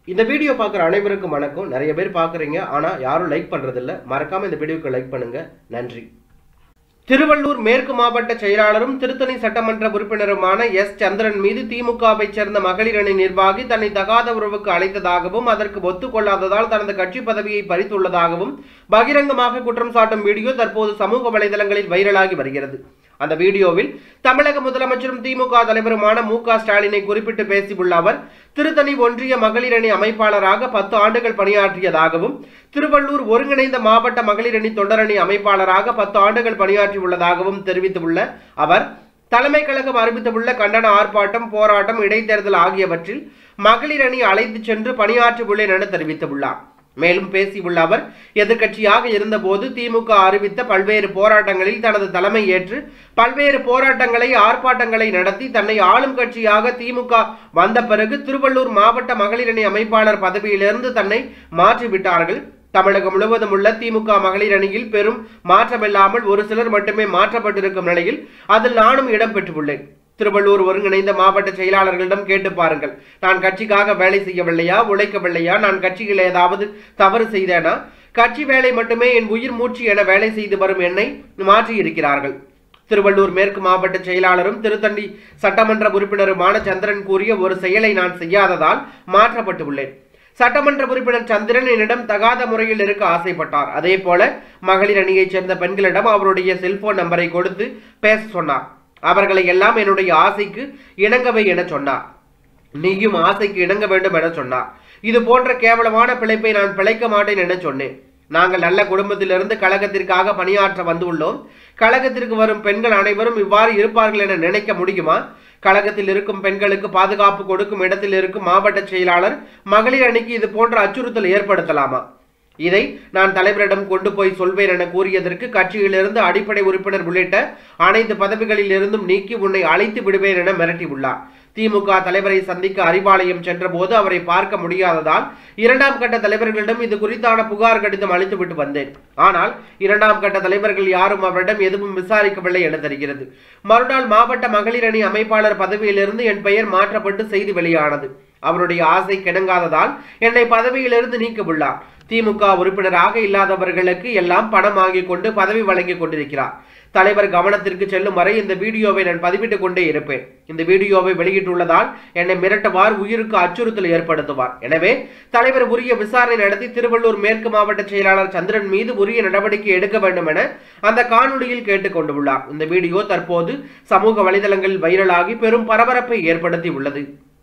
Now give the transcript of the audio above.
இந்த வீடியோ பார்க்குற அனைவருக்கும் வணக்கம் நிறைய பேர் பார்க்குறீங்க ஆனால் யாரும் லைக் பண்ணுறதில்ல மறக்காமல் இந்த வீடியோக்கு லைக் பண்ணுங்க நன்றி திருவள்ளூர் மேற்கு மாவட்ட செயலாளரும் திருத்தணி சட்டமன்ற உறுப்பினருமான எஸ் சந்திரன் மீது திமுகவை சேர்ந்த மகளிர் அணி நிர்வாகி தன்னை தகாத உறவுக்கு அழைத்ததாகவும் அதற்கு ஒத்துக்கொள்ளாததால் தனது கட்சி பதவியை பறித்துள்ளதாகவும் பகிரங்கமாக குற்றம் சாட்டும் வீடியோ தற்போது சமூக வலைதளங்களில் வைரலாகி வருகிறது அந்த வீடியோவில் தமிழக முதலமைச்சரும் திமுக தலைவருமான மு க ஸ்டாலினை குறிப்பிட்டு பேசியுள்ள அவர் திருத்தணி ஒன்றிய மகளிர் அணி அமைப்பாளராக பத்து ஆண்டுகள் பணியாற்றியதாகவும் திருவள்ளூர் ஒருங்கிணைந்த மாவட்ட மகளிர் அணி தொண்டரணி அமைப்பாளராக பத்து ஆண்டுகள் பணியாற்றியுள்ளதாகவும் தெரிவித்துள்ள அவர் தலைமை கழகம் அறிவித்துள்ள கண்டன ஆர்ப்பாட்டம் போராட்டம் இடைத்தேர்தல் ஆகியவற்றில் மகளிர் அணி அழைத்துச் சென்று பணியாற்றியுள்ளேன் என தெரிவித்துள்ளார் மேலும் பேசியுள்ள அவர் எதிர்க்கட்சியாக இருந்தபோது திமுக அறிவித்த பல்வேறு போராட்டங்களில் தனது தலைமை ஏற்று பல்வேறு போராட்டங்களை ஆர்ப்பாட்டங்களை நடத்தி தன்னை ஆளும் கட்சியாக திமுக வந்த பிறகு திருவள்ளூர் மாவட்ட மகளிர் அணி அமைப்பாளர் பதவியிலிருந்து தன்னை மாற்றிவிட்டார்கள் தமிழகம் முழுவதும் உள்ள திமுக மகளிர் அணியில் பெரும் மாற்றமில்லாமல் ஒரு சிலர் மட்டுமே மாற்றப்பட்டிருக்கும் நிலையில் அதில் நானும் இடம்பெற்றுள்ளேன் திருவள்ளூர் ஒருங்கிணைந்த மாவட்ட செயலாளர்களிடம் கேட்டு பாருங்கள் நான் கட்சிக்காக வேலை செய்யவில்லையா உழைக்கவில்லையா நான் கட்சியில் ஏதாவது தவறு செய்தேனா கட்சி வேலை மட்டுமே என் உயிர் மூச்சு என வேலை செய்து வரும் என்னை மாற்றி இருக்கிறார்கள் திருவள்ளூர் மேற்கு மாவட்ட செயலாளரும் திருத்தண்டி சட்டமன்ற உறுப்பினருமான சந்திரன் கூறிய ஒரு செயலை நான் செய்யாததால் மாற்றப்பட்டு உள்ளேன் சட்டமன்ற உறுப்பினர் சந்திரன் என்னிடம் தகாத முறையில் இருக்க ஆசைப்பட்டார் அதே போல மகளிர் அணியைச் சேர்ந்த பெண்களிடம் அவருடைய செல்போன் நம்பரை கொடுத்து பேச சொன்னார் அவர்களை எல்லாம் என்னுடைய ஆசைக்கு இணங்கவை என சொன்னார் நீயும் ஆசைக்கு இணங்க வேண்டும் என சொன்னார் இது போன்ற கேவலமான பிழைப்பை நான் பிழைக்க மாட்டேன் என சொன்னேன் நாங்கள் நல்ல குடும்பத்திலிருந்து கழகத்திற்காக பணியாற்ற வந்துள்ளோம் கழகத்திற்கு வரும் பெண்கள் அனைவரும் இவ்வாறு இருப்பார்கள் என நினைக்க முடியுமா கழகத்தில் இருக்கும் பெண்களுக்கு பாதுகாப்பு கொடுக்கும் இடத்தில் இருக்கும் மாவட்ட செயலாளர் மகளிர் அணிக்கு இது போன்ற அச்சுறுத்தல் ஏற்படுத்தலாமா இதை நான் தலைவரிடம் கொண்டு போய் சொல்வேன் என கூறியதற்கு கட்சியிலிருந்து அடிப்படை உறுப்பினர் உள்ளிட்ட அனைத்து பதவிகளில் இருந்தும் நீக்கி உன்னை அழைத்து விடுவேன் என மிரட்டியுள்ளார் திமுக தலைவரை சந்திக்க அறிவாலயம் சென்றபோது அவரை பார்க்க முடியாததால் இரண்டாம் கட்ட தலைவர்களிடம் இது குறித்தான புகார் கடிதம் அளித்துவிட்டு வந்தேன் ஆனால் இரண்டாம் கட்ட தலைவர்கள் யாரும் அவரிடம் எதுவும் விசாரிக்கவில்லை என தெரிகிறது மறுநாள் மாவட்ட மகளிர் அணி அமைப்பாளர் பதவியிலிருந்து என் பெயர் மாற்றப்பட்டு செய்தி வெளியானது அவருடைய ஆசை கிணங்காததால் என்னை பதவியிலிருந்து நீக்கவுள்ளார் திமுக உறுப்பினராக இல்லாதவர்களுக்கு எல்லாம் பணம் வாங்கிக் கொண்டு பதவி வழங்கி கொண்டிருக்கிறார் தலைவர் கவனத்திற்கு செல்லும் வரை இந்த வீடியோவை நான் பதிவிட்டுக் கொண்டே இருப்பேன் இந்த வீடியோவை வெளியிட்டுள்ளதால் என்னை மிரட்டுவார் உயிருக்கு அச்சுறுத்தல் ஏற்படுத்துவார் எனவே தலைவர் உரிய விசாரணை நடத்தி திருவள்ளூர் மேற்கு மாவட்ட செயலாளர் சந்திரன் மீது உரிய நடவடிக்கை எடுக்க வேண்டும் என அந்த காணொலியில் கேட்டுக் கொண்டுள்ளார் இந்த வீடியோ தற்போது சமூக வலைதளங்களில் வைரலாகி பெரும் பரபரப்பை ஏற்படுத்தி உள்ளது